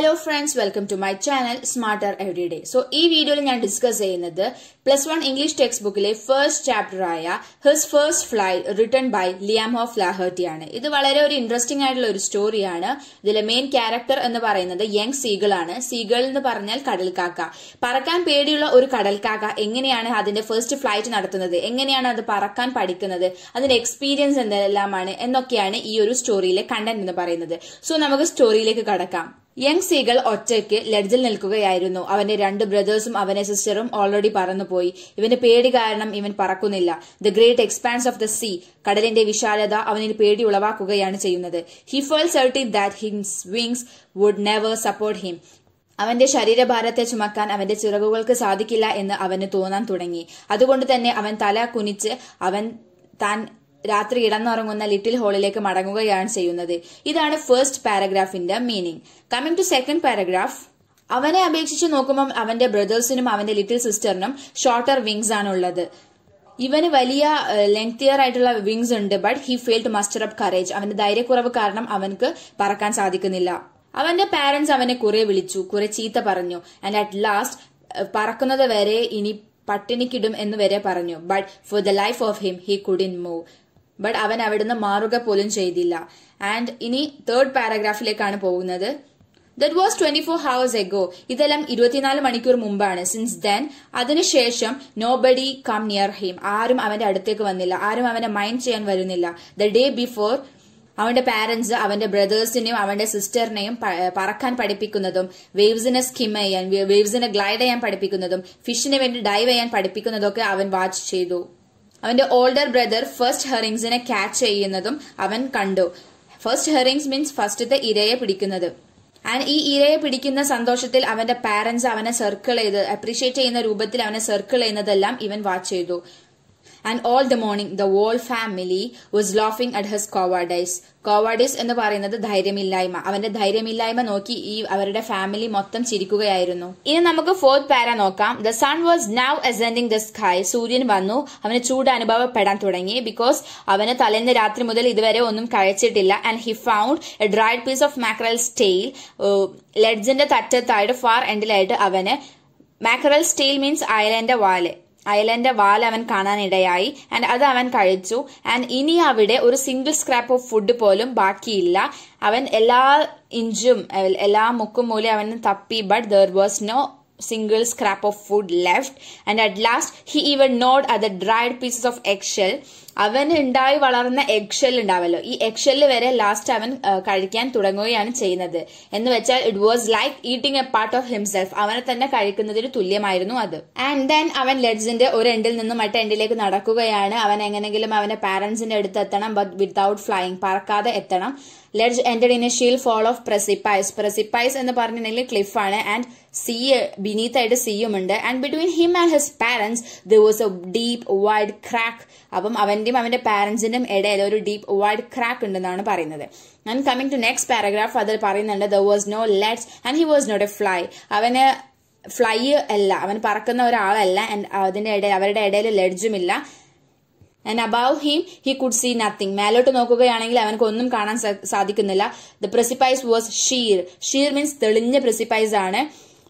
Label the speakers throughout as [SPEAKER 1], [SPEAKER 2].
[SPEAKER 1] Hello friends welcome to my channel smarter every day so ഈ വീഡിയോയിൽ ഞാൻ discuss ചെയ്യുന്നത് പ്ലസ് വൺ ഇംഗ്ലീഷ് ടെക്സ്റ്റ് ബുക്കിലെ ഫസ്റ്റ് ചാപ്റ്റർ ആയ his first fly written by Liam O'Flaherty ആണ് ഇത് വളരെ ഒരു ഇൻട്രസ്റ്റിംഗ് ആയിട്ടുള്ള ഒരു സ്റ്റോറിയാണ് ഇതിലെ മെയിൻ ക്യാരക്ടർ എന്ന് പറയുന്നത് യങ് സീഗിൾ ആണ് സീഗിൾ എന്ന് പറഞ്ഞാൽ കടൽക്കാക്ക പറക്കാൻ പേടിയുള്ള ഒരു കടൽക്കാക്ക എങ്ങനെയാണ് അതിന്റെ ഫസ്റ്റ് ഫ്ലൈറ്റ് നടത്തുന്നത് എങ്ങനെയാണ് അത് പറക്കാൻ പഠിക്കുന്നത് അതിന്റെ എക്സ്പീരിയൻസ് എന്തെല്ലാമാണ് എന്നൊക്കെയാണ് ഈ ഒരു സ്റ്റോറിയിലെ കണ്ടന്റ് എന്ന് പറയുന്നത് സോ നമുക്ക് സ്റ്റോറിയിലേക്ക് കടക്കാം യങ് സീകൾ ഒറ്റയ്ക്ക് ലഡ്ജിൽ നിൽക്കുകയായിരുന്നു അവന്റെ രണ്ട് ബ്രദേഴ്സും അവന്റെ സിസ്റ്ററും ഓൾറെഡി പറന്നുപോയി ഇവന്റെ പേടി കാരണം ഇവൻ പറക്കുന്നില്ല the great expanse of the sea കടലിന്റെ വിശാലത അവനിൽ പേടി ഉളവാക്കുകയാണ് ചെയ്യുന്നത് he felt certain that his wings would never support him അവന്റെ ശരീരഭാരത്തെ ചുമക്കാൻ അവന്റെ ചിറകുകൾക്ക് സാധിക്കില്ല എന്ന് അവന് തോന്നാൻ തുടങ്ങി അതുകൊണ്ട് തന്നെ അവൻ തല കുനിച്ച് അവൻ താൻ രാത്രി ഇടന്നുറങ്ങുന്ന ലിറ്റിൽ ഹോളിലേക്ക് മടങ്ങുകയാണ് ചെയ്യുന്നത് ഇതാണ് ഫസ്റ്റ് പാരഗ്രാഫിന്റെ meaning coming to second paragraph അവനെ അപേക്ഷിച്ച് നോക്കുമ്പോൾ അവന്റെ ബ്രദേഴ്സിനും അവന്റെ ലിറ്റിൽ സിസ്റ്ററിനും ഷോർട്ടർ വിങ്സ് ആണ് ഉള്ളത് ഇവന് വലിയ ലെങ്തിയർ ആയിട്ടുള്ള വിങ്സ് ഉണ്ട് but he fail to muster up courage അവന്റെ ധൈര്യക്കുറവ് കാരണം അവനക്ക് പറക്കാൻ സാധിക്കുന്നില്ല അവന്റെ പാരന്റ്സ് അവനെ കുറെ വിളിച്ചു കുറെ ചീത്ത പറഞ്ഞു ആൻഡ് അറ്റ് ലാസ്റ്റ് പറക്കുന്നത് വരെ ഇനി പട്ടിണിക്കിടും എന്ന് വരെ പറഞ്ഞു but for the life of him he couldn't move but അവൻ അവിടുന്ന് മാറുക പോലും ചെയ്തില്ല ആൻഡ് ഇനി തേർഡ് പാരഗ്രാഫിലേക്കാണ് പോകുന്നത് that was twenty four hours ago ഇതെല്ലാം ഇരുപത്തിനാല് മണിക്കൂർ മുമ്പാണ് സിൻസ് ദെൻ അതിനുശേഷം nobody come near him ആരും അവന്റെ അടുത്തേക്ക് വന്നില്ല ആരും അവനെ മൈൻഡ് ചെയ്യാൻ വരുന്നില്ല ദ ഡേ ബിഫോർ അവന്റെ പാരന്റ്സ് അവന്റെ ബ്രദേഴ്സിനെയും അവന്റെ സിസ്റ്ററിനെയും പറക്കാൻ പഠിപ്പിക്കുന്നതും വേവ്സിനെ സ്കിം ചെയ്യാൻ വേവ്സിനെ ഗ്ലൈഡ് ചെയ്യാൻ പഠിപ്പിക്കുന്നതും ഫിഷിനെ വേണ്ടി ഡൈവ് ചെയ്യാൻ പഠിപ്പിക്കുന്നതൊക്കെ അവൻ വാച്ച് ചെയ്തു അവന്റെ ഓൾഡർ ബ്രദർ ഫസ്റ്റ് ഹെറിങ്സിനെ ക്യാച്ച് ചെയ്യുന്നതും അവൻ കണ്ടു ഫസ്റ്റ് ഹെറിങ്സ് മീൻസ് ഫസ്റ്റത്തെ ഇരയെ പിടിക്കുന്നത് ആൻഡ് ഈ ഇരയെ പിടിക്കുന്ന സന്തോഷത്തിൽ അവന്റെ പാരന്റ്സ് അവനെ സർക്കിൾ ചെയ്ത് അപ്രീഷിയേറ്റ് ചെയ്യുന്ന രൂപത്തിൽ അവനെ സർക്കിൾ ചെയ്യുന്നതെല്ലാം ഇവൻ വാച്ച് ചെയ്തു and all the morning the whole family was laughing at his cowardice cowardice എന്ന് പറയുന്നത് ധൈര്യമില്ലായ്മ അവന്റെ ധൈര്യമില്ലായ്മ നോക്കി ഈ അവരുടെ ഫാമിലി മൊത്തം ചിരിക്കുകയായിരുന്നു ഇനി നമുക്ക് ഫോർത്ത് പാര നോക്കാം the sun was now ascending the sky സൂര്യൻ വന്നു അവന് ചൂട് അനുഭവപ്പെടാൻ തുടങ്ങി ബിക്കോസ് അവന് തലേന്ന് രാത്രി മുതൽ ഇതുവരെ ഒന്നും കഴിച്ചിട്ടില്ല and he found a dried piece of mackerel tail ലെഡ്ജിന്റെ തറ്റത്തായിട്ട് ഫാർ എൻഡിലായിട്ട് അവന് മാക്രൽ സ്റ്റെയിൽ മീൻസ് അയലന്റെ വാല് അയലന്റെ വാൽ അവൻ കാണാനിടയായി ആൻഡ് അത് അവൻ കഴിച്ചു ആൻഡ് ഇനി അവിടെ ഒരു സിംഗിൾ സ്ക്രാപ്പ് ഓഫ് ഫുഡ് പോലും ബാക്കിയില്ല അവൻ എല്ലാ ഇഞ്ചും എല്ലാ മുക്കും മൂലം അവൻ തപ്പി but there was no single scrap of food left and at last he even not at the dried pieces of eggshell അവന് ഉണ്ടായി വളർന്ന എഗ്ഷെൽ ഉണ്ടാവല്ലോ ഈ എഗ്ഷെല്ല് വരെ ലാസ്റ്റ് അവൻ കഴിക്കാൻ തുടങ്ങുകയാണ് ചെയ്യുന്നത് എന്ന് വെച്ചാൽ it was like eating a part of himself അവനെ തന്നെ കഴിക്കുന്നതിന് തുല്യമായിരുന്നു അത് ആൻഡ് ദെൻ അവൻ ലെഡ്സിന്റെ ഒരു എൻഡിൽ നിന്നും മറ്റേ എൻഡിലേക്ക് നടക്കുകയാണ് അവൻ എങ്ങനെങ്കിലും അവന്റെ പാരന്റ്സിന്റെ അടുത്ത് എത്തണം ബട്ട് വിത്തൌട്ട് ഫ്ലൈയിങ് പറക്കാതെ എത്തണം ledge ended in a sheer fall of precipice precipice എന്ന് പറഞ്ഞിട്ടുണ്ടെങ്കിൽ ക്ലിഫാണ് ആൻഡ് സീ ബിനീത്ത് ആയിട്ട് സീയും ഉണ്ട് and between him and his parents there was a deep wide crack അപ്പം അവന്റെയും അവന്റെ പാരന്റ്സിന്റെയും ഇടയിൽ ഒരു ഡീപ്പ് വൈഡ് ക്രാക്ക് ഉണ്ടെന്നാണ് പറയുന്നത് and coming to next paragraph അതിൽ പറയുന്നുണ്ട് there was no lets and he was not a fly അവന് ഫ്ലൈ അല്ല അവൻ പറക്കുന്ന ഒരാളല്ല ആൻഡ് അതിന്റെ ഇടയിൽ അവരുടെ ഇടയിൽ ലെഡ്ജുമില്ല and above him he could see nothing മേലോട്ട് നോക്കുകയാണെങ്കിൽ അവനക്ക് ഒന്നും കാണാൻ സാധിക്കുന്നില്ല the precipice was sheer sheer means തെളിഞ്ഞ പ്രസിപ്പൈസ് ആണ്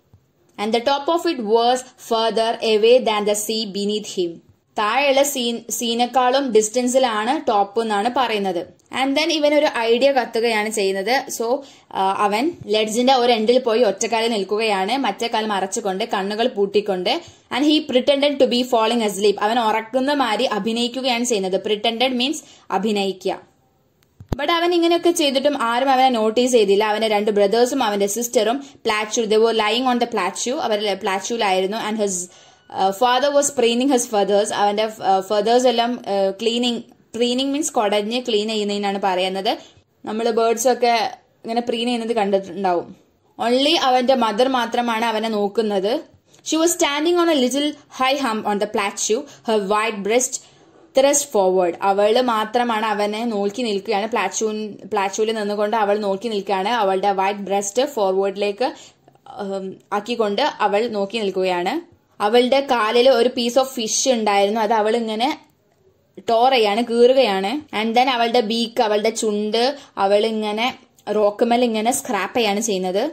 [SPEAKER 1] and the top of it was further away than the sea beneath him താഴെയുള്ള സീൻ സീനേക്കാളും ഡിസ്റ്റൻസിലാണ് ടോപ്പ് എന്നാണ് പറയുന്നത് ആൻഡ് ദെൻ ഇവൻ ഒരു ഐഡിയ കത്തുകയാണ് ചെയ്യുന്നത് സോ അവൻ ലെഡ്ജിന്റെ ഒരു എൻഡിൽ പോയി ഒറ്റക്കാലിൽ നിൽക്കുകയാണ് മറ്റേ കാൽ മറച്ചുകൊണ്ട് കണ്ണുകൾ പൂട്ടിക്കൊണ്ട് and he pretended to be falling asleep അവൻ ഉറക്കുന്ന മാതിരി അഭിനയിക്കുകയാണ് ചെയ്യുന്നത് പ്രിറ്റൻഡഡ് മീൻസ് അഭിനയിക്കുക ബട്ട് അവൻ ഇങ്ങനെയൊക്കെ ചെയ്തിട്ടും ആരും അവനെ നോട്ടീസ് ചെയ്തില്ല അവന്റെ രണ്ട് ബ്രദേഴ്സും അവന്റെ സിസ്റ്ററും plateau they were lying on the plateau അവർ പ്ലാച്ചുലായിരുന്നു and his father was preening his feathers അവന്റെ ഫാദേഴ്സ് എല്ലാം ക്ലീനിങ് പ്രീനിങ് മീൻസ് കൊടഞ്ഞ് ക്ലീൻ ചെയ്യുന്നതിനാണ് പറയുന്നത് നമ്മൾ ബേർഡ്സ് ഒക്കെ ഇങ്ങനെ പ്രീൻ ചെയ്യുന്നത് കണ്ടിട്ടുണ്ടാവും ഓൺലി അവന്റെ മദർ മാത്രമാണ് അവനെ നോക്കുന്നത് she was standing on a little high hump on the plateau her white breast thrust forward അവള് മാത്രമാണ് അവനെ നോക്കി നിൽക്കുകയാണ് പ്ലാച്ചൂ പ്ലാച്ചൂവിൽ നിന്നുകൊണ്ട് അവൾ നോക്കി നിൽക്കുകയാണ് അവളുടെ വൈറ്റ് ബ്രസ്റ്റ് ഫോർവേഡിലേക്ക് ആക്കിക്കൊണ്ട് അവൾ നോക്കി നിൽക്കുകയാണ് അവളുടെ കാലിൽ ഒരു പീസ് ഓഫ് ഫിഷ് ഉണ്ടായിരുന്നു അത് അവൾ ഇങ്ങനെ ടോർ ചെയ്യാണ് കീറുകയാണ് ആൻഡ് ദെൻ അവളുടെ ബീക്ക് അവളുടെ ചുണ്ട് അവൾ ഇങ്ങനെ റോക്കുമൽ ഇങ്ങനെ സ്ക്രാപ്പ് ചെയ്യാണ് ചെയ്യുന്നത്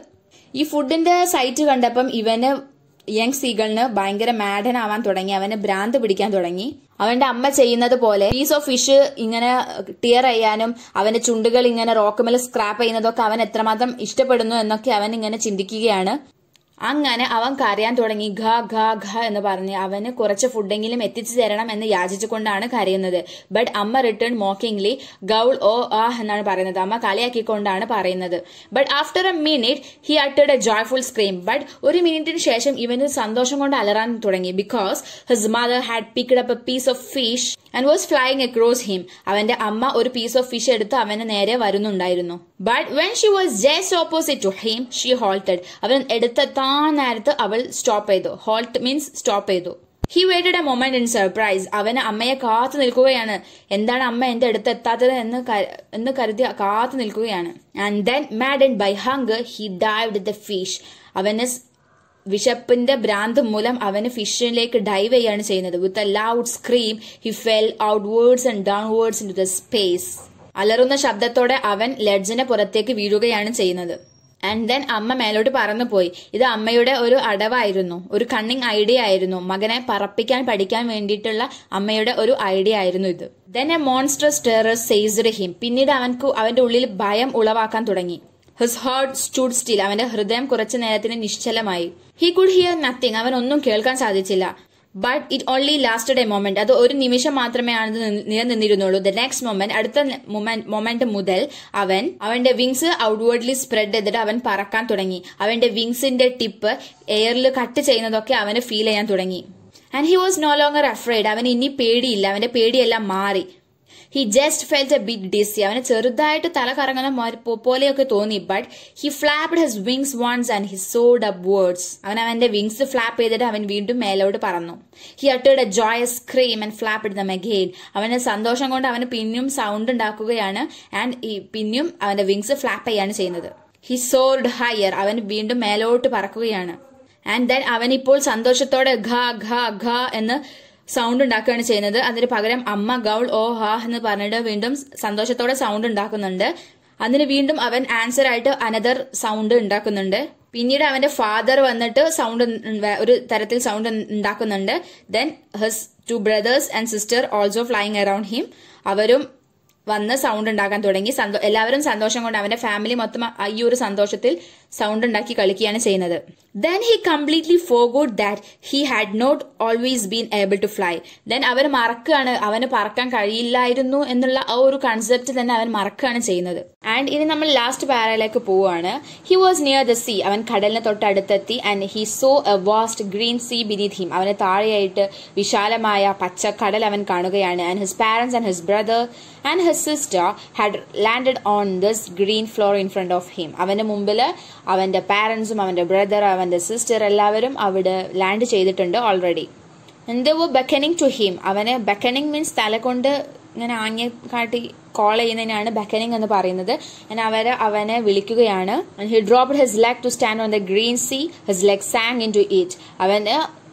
[SPEAKER 1] ഈ ഫുഡിന്റെ സൈറ്റ് കണ്ടപ്പം ഇവന് യങ് സീകളിന് ഭയങ്കര മാഡനാവാൻ തുടങ്ങി അവന് ഭ്രാന്ത് പിടിക്കാൻ തുടങ്ങി അവന്റെ അമ്മ ചെയ്യുന്നത് പോലെ പീസ് ഓഫ് ഫിഷ് ഇങ്ങനെ ടിയർ ചെയ്യാനും അവന്റെ ചുണ്ടുകൾ ഇങ്ങനെ റോക്കുമേൽ സ്ക്രാപ്പ് ചെയ്യുന്നതൊക്കെ അവൻ എത്രമാത്രം ഇഷ്ടപ്പെടുന്നു എന്നൊക്കെ അവൻ ഇങ്ങനെ ചിന്തിക്കുകയാണ് അങ്ങനെ അവൻ കരയാൻ തുടങ്ങി ഘ ഘ ഘ എന്ന് പറഞ്ഞ് അവന് കുറച്ച് ഫുഡെങ്കിലും എത്തിച്ചു തരണം എന്ന് യാചിച്ചുകൊണ്ടാണ് കരയുന്നത് ബട്ട് അമ്മ റിട്ടേൺ മോക്കിംഗ്ലി ഗൗൾ ഓ ആ എന്നാണ് പറയുന്നത് അമ്മ കളിയാക്കിക്കൊണ്ടാണ് പറയുന്നത് but after a minute he അട്ടേഡ് എ ജോയ്ഫുൾ സ്ക്രീം ബട്ട് ഒരു മിനിറ്റിന് ശേഷം ഇവന് സന്തോഷം കൊണ്ട് അലറാൻ തുടങ്ങി because his mother had picked up a piece of fish and was flying across him അവന്റെ അമ്മ ഒരു പീസ് ഓഫ് ഫിഷ് എടുത്ത് അവന് നേരെ വരുന്നുണ്ടായിരുന്നു but when she was just opposite to him she halted അവൻ എടുത്തെത്താൻ നേരത്ത് അവൾ സ്റ്റോപ്പ് ചെയ്തു ഹോൾട്ട് മീൻസ് സ്റ്റോപ്പ് ചെയ്തു he waited a moment in surprise അവന് അമ്മയെ കാത്തു നിൽക്കുകയാണ് എന്താണ് അമ്മ എന്റെ അടുത്ത് എത്താത്തത് എന്ന് എന്ന് കരുതി കാത്തു നിൽക്കുകയാണ് and then mad by hunger he dived the fish അവന് വിശപ്പിന്റെ ഭ്രാന്ത് മൂലം അവന് ഫിഷിലേക്ക് ഡൈവ് ചെയ്യാണ് ചെയ്യുന്നത് with a loud scream he fell outwards and downwards into the space അലറുന്ന ശബ്ദത്തോടെ അവൻ ലെഡ്ജിന് പുറത്തേക്ക് വീഴുകയാണ് ചെയ്യുന്നത് ആൻഡ് ദെൻ അമ്മ മേലോട്ട് പറന്നു പോയി ഇത് അമ്മയുടെ ഒരു അടവായിരുന്നു ഒരു കണ്ണിങ് ഐഡിയ ആയിരുന്നു മകനെ പറപ്പിക്കാൻ പഠിക്കാൻ വേണ്ടിയിട്ടുള്ള അമ്മയുടെ ഒരു ഐഡിയ ആയിരുന്നു ഇത് then a monster terror seized him പിന്നീട് അവൻക്ക് അവന്റെ ഉള്ളിൽ ഭയം ഉളവാക്കാൻ തുടങ്ങി ഹിസ് ഹാർട്ട് സ്റ്റൂഡ് സ്റ്റിൽ അവന്റെ ഹൃദയം കുറച്ചു നേരത്തിന് നിശ്ചലമായി ഹി കുഡ് ഹിയർ നത്തിങ് അവൻ ഒന്നും കേൾക്കാൻ സാധിച്ചില്ല but it only lasted a moment അത് ഒരു നിമിഷം മാത്രമേ ആണ് നിലനിന്നിരുന്നുള്ളൂ ദ നെക്സ്റ്റ് മൊമെന്റ് അടുത്ത മൊമെന്റ് മുതൽ അവൻ അവന്റെ വിങ്സ് ഔട്ട്വേർഡ്ലി സ്പ്രെഡ് ചെയ്തിട്ട് അവൻ പറക്കാൻ തുടങ്ങി അവന്റെ വിങ്സിന്റെ ടിപ്പ് എയറിൽ കട്ട് ചെയ്യുന്നതൊക്കെ അവന് ഫീൽ ചെയ്യാൻ തുടങ്ങി and he was no longer afraid അവന് ഇനി പേടിയില്ല അവന്റെ പേടിയെല്ലാം മാറി he just felt a bit dizzy അവന് ചെറുതായിട്ട് തല കറങ്ങുന്ന പോലെയൊക്കെ തോന്നി but he flapped his wings once and he soared upwards അവൻ അവന്റെ വിങ്സ് ഫ്ലാപ്പ് ചെയ്തിട്ട് അവൻ വീണ്ടും മേലോട്ട് പറന്നു ഹി അട്ടേഡ് a joyous scream and flap them again അവന് സന്തോഷം കൊണ്ട് അവന് പിന്നെയും സൗണ്ട് ഉണ്ടാക്കുകയാണ് ആൻഡ് ഈ പിന്നെയും അവന്റെ വിങ്സ് ഫ്ലാപ്പ് ചെയ്യാണ് ചെയ്യുന്നത് ഹി സോർഡ് ഹയർ അവൻ വീണ്ടും മേലോട്ട് പറക്കുകയാണ് ആൻഡ് ദെൻ അവൻ ഇപ്പോൾ സന്തോഷത്തോടെ ഘ ഘ ഘ എന്ന് സൗണ്ട് ഉണ്ടാക്കുകയാണ് ചെയ്യുന്നത് അതിന് പകരം അമ്മ ഗൗൾ ഓ ഹാ എന്ന് പറഞ്ഞിട്ട് വീണ്ടും സന്തോഷത്തോടെ സൗണ്ട് ഉണ്ടാക്കുന്നുണ്ട് അതിന് വീണ്ടും അവൻ ആൻസർ ആയിട്ട് അനദർ സൗണ്ട് ഉണ്ടാക്കുന്നുണ്ട് പിന്നീട് അവന്റെ ഫാദർ വന്നിട്ട് സൗണ്ട് ഒരു തരത്തിൽ സൗണ്ട് ഉണ്ടാക്കുന്നുണ്ട് then his two brothers and sister also flying around him അവരും വന്ന് സൗണ്ട് ഉണ്ടാക്കാൻ തുടങ്ങി എല്ലാവരും സന്തോഷം കൊണ്ട് അവന്റെ ഫാമിലി മൊത്തം ഈ ഒരു സന്തോഷത്തിൽ സൗണ്ട് ഉണ്ടാക്കി കളിക്കുകയാണ് ചെയ്യുന്നത് then he completely forgot that he had not always been able to fly then അവൻ മറക്കുകയാണ് അവന് പറക്കാൻ കഴിയില്ലായിരുന്നു എന്നുള്ള ആ ഒരു കൺസെപ്റ്റ് തന്നെ അവൻ മറക്കുകയാണ് ചെയ്യുന്നത് ആൻഡ് ഇനി നമ്മൾ ലാസ്റ്റ് പാരയിലേക്ക് പോവുകയാണ് he was near the sea അവൻ കടലിന് തൊട്ടടുത്തെത്തി and he saw a vast green sea beneath him അവന് താഴെയായിട്ട് വിശാലമായ പച്ച കടൽ അവൻ കാണുകയാണ് and his parents and his brother and his sister had landed on this green floor in front of him അവന്റെ മുമ്പിൽ അവന്റെ പാരൻസും അവന്റെ ബ്രദർ അവന്റെ സിസ്റ്റർ എല്ലാവരും അവിടെ ലാൻഡ് ചെയ്തിട്ടുണ്ട് ഓൾറെഡി എന്ത് ബെക്കനിങ് ടു ഹിം അവന് ബെക്കനിങ് മീൻസ് തല കൊണ്ട് ഇങ്ങനെ ആഞ്ഞ കാട്ടി കോൾ ചെയ്യുന്നതിനാണ് ബെക്കനിങ് എന്ന് പറയുന്നത് and അവര് അവനെ വിളിക്കുകയാണ് he dropped his leg to stand on the green sea his leg sank into it അവന്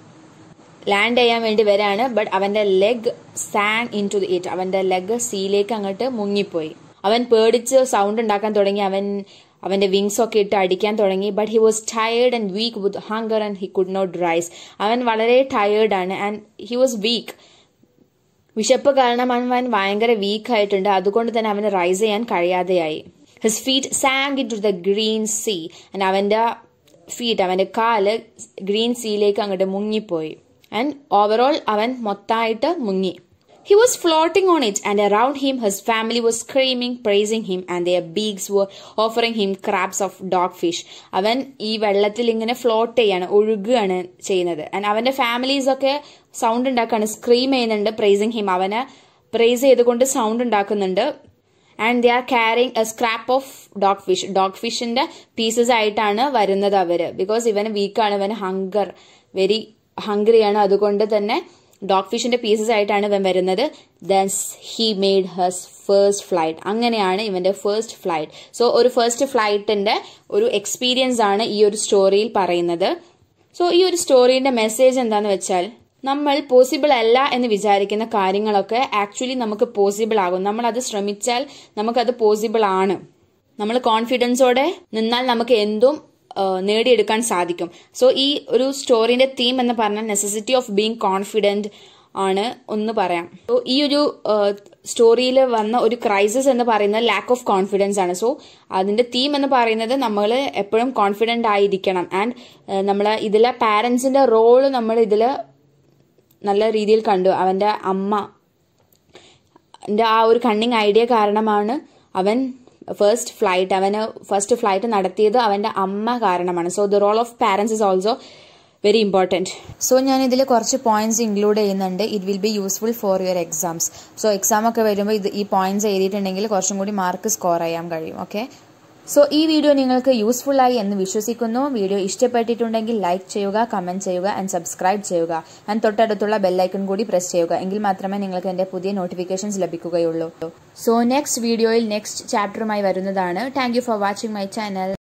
[SPEAKER 1] ലാൻഡ് ചെയ്യാൻ വേണ്ടി വരാണ് ബട്ട് അവന്റെ leg sank into it അവന്റെ ലെഗ് സീലേക്ക് അങ്ങോട്ട് മുങ്ങിപ്പോയി അവൻ പേടിച്ച് സൗണ്ട് ഉണ്ടാക്കാൻ തുടങ്ങി അവൻ അവന്റെ വിങ്സ് ഒക്കെ ഇട്ട് അടിക്കാൻ തുടങ്ങി but he was tired and weak with hunger and he could not rise അവൻ വളരെ ടയേർഡ് ആണ് ആൻഡ് ഹി വാസ് വീക്ക് വിശപ്പ് കാരണം അവൻ ഭയങ്കര വീക്ക് ആയിട്ടുണ്ട് അതുകൊണ്ട് തന്നെ അവന് റൈസ് ചെയ്യാൻ കഴിയാതെയായി his feet sank into the green sea and അവന്റെ ഫീറ്റ് അവന്റെ കാല് ഗ്രീൻ സീയിലേക്ക് അങ്ങോട്ട് മുങ്ങിപ്പോയി ആൻഡ് ഓവറോൾ അവൻ മൊത്തമായിട്ട് മുങ്ങി He was floating on it, and around him his family was screaming, praising him, and their beaks were offering him crabs of dogfish. അവൻ ഈ വെള്ളത്തിൽ ഇങ്ങനെ ഫ്ലോട്ട് ചെയ്യാണ് ഒഴുകുകയാണ് ചെയ്യുന്നത് ആൻഡ് അവന്റെ ഫാമിലീസ് ഒക്കെ സൗണ്ട് ഉണ്ടാക്കാണ് സ്ക്രീം ചെയ്യുന്നുണ്ട് പ്രൈസിങ് ഹിം അവനെ പ്രൈസ് ചെയ്തുകൊണ്ട് സൗണ്ട് ഉണ്ടാക്കുന്നുണ്ട് and they are carrying a scrap of dog fish dog ഫിഷിന്റെ പീസസ് ആയിട്ടാണ് വരുന്നത് അവര് ബിക്കോസ് ഇവന് വീക്കാണ് ഇവന് ഹങ്കർ വെരി ഹംഗ്രിയാണ് അതുകൊണ്ട് തന്നെ ഡോഗ് ഫിഷിന്റെ പീസസ് ആയിട്ടാണ് ഇവൻ വരുന്നത് thus he made his first flight അങ്ങനെയാണ് ഇവന്റെ ഫസ്റ്റ് ഫ്ലൈറ്റ് സോ ഒരു ഫസ്റ്റ് ഫ്ലൈറ്റിന്റെ ഒരു എക്സ്പീരിയൻസ് ആണ് ഈ ഒരു സ്റ്റോറിയിൽ പറയുന്നത് സോ ഈ ഒരു സ്റ്റോറിന്റെ മെസ്സേജ് എന്താന്ന് വെച്ചാൽ നമ്മൾ പോസിബിൾ അല്ല എന്ന് വിചാരിക്കുന്ന കാര്യങ്ങളൊക്കെ ആക്ച്വലി നമുക്ക് പോസിബിൾ ആകും നമ്മൾ അത് ശ്രമിച്ചാൽ നമുക്കത് പോസിബിൾ ആണ് നമ്മൾ കോൺഫിഡൻസോടെ നിന്നാൽ നമുക്ക് എന്തും നേടിയെടുക്കാൻ സാധിക്കും സോ ഈ ഒരു സ്റ്റോറിന്റെ തീം എന്ന് പറഞ്ഞാൽ നെസസിറ്റി ഓഫ് ബീങ് കോൺഫിഡൻറ്റ് ആണ് ഒന്ന് പറയാം സോ ഈ ഒരു സ്റ്റോറിയിൽ വന്ന ഒരു ക്രൈസിസ് എന്ന് പറയുന്നത് ലാക്ക് ഓഫ് കോൺഫിഡൻസ് ആണ് സോ അതിന്റെ തീം എന്ന് പറയുന്നത് നമ്മൾ എപ്പോഴും കോൺഫിഡന്റ് ആയിരിക്കണം ആൻഡ് നമ്മൾ ഇതിലെ പാരൻസിന്റെ റോള് നമ്മൾ ഇതിൽ നല്ല രീതിയിൽ കണ്ടു അവന്റെ അമ്മ ആ ഒരു കണ്ണിങ് ഐഡിയ കാരണമാണ് അവൻ ഫസ്റ്റ് ഫ്ലൈറ്റ് അവന് ഫസ്റ്റ് ഫ്ലൈറ്റ് നടത്തിയത് അവന്റെ അമ്മ കാരണമാണ് so the role of parents is also very important so ഞാൻ ഇതിൽ കുറച്ച് പോയിന്റ്സ് ഇൻക്ലൂഡ് ചെയ്യുന്നുണ്ട് it will be useful for your exams so exam ഒക്കെ വരുമ്പോൾ ഇത് ഈ പോയിന്റ്സ് എഴുതിയിട്ടുണ്ടെങ്കിൽ കുറച്ചും കൂടി മാർക്ക് സ്കോർ ചെയ്യാൻ കഴിയും ഓക്കെ സോ ഈ വീഡിയോ നിങ്ങൾക്ക് യൂസ്ഫുൾ ആയി എന്ന് വിശ്വസിക്കുന്നു വീഡിയോ ഇഷ്ടപ്പെട്ടിട്ടുണ്ടെങ്കിൽ ലൈക്ക് ചെയ്യുക കമന്റ് ചെയ്യുക ആൻഡ് സബ്സ്ക്രൈബ് ചെയ്യുക ആൻഡ് തൊട്ടടുത്തുള്ള ബെല്ലൈക്കൺ കൂടി പ്രസ് ചെയ്യുക എങ്കിൽ മാത്രമേ നിങ്ങൾക്ക് എൻ്റെ പുതിയ നോട്ടിഫിക്കേഷൻസ് ലഭിക്കുകയുള്ളൂ സോ നെക്സ്റ്റ് വീഡിയോയിൽ നെക്സ്റ്റ് ചാപ്റ്ററുമായി വരുന്നതാണ് thank you for watching my channel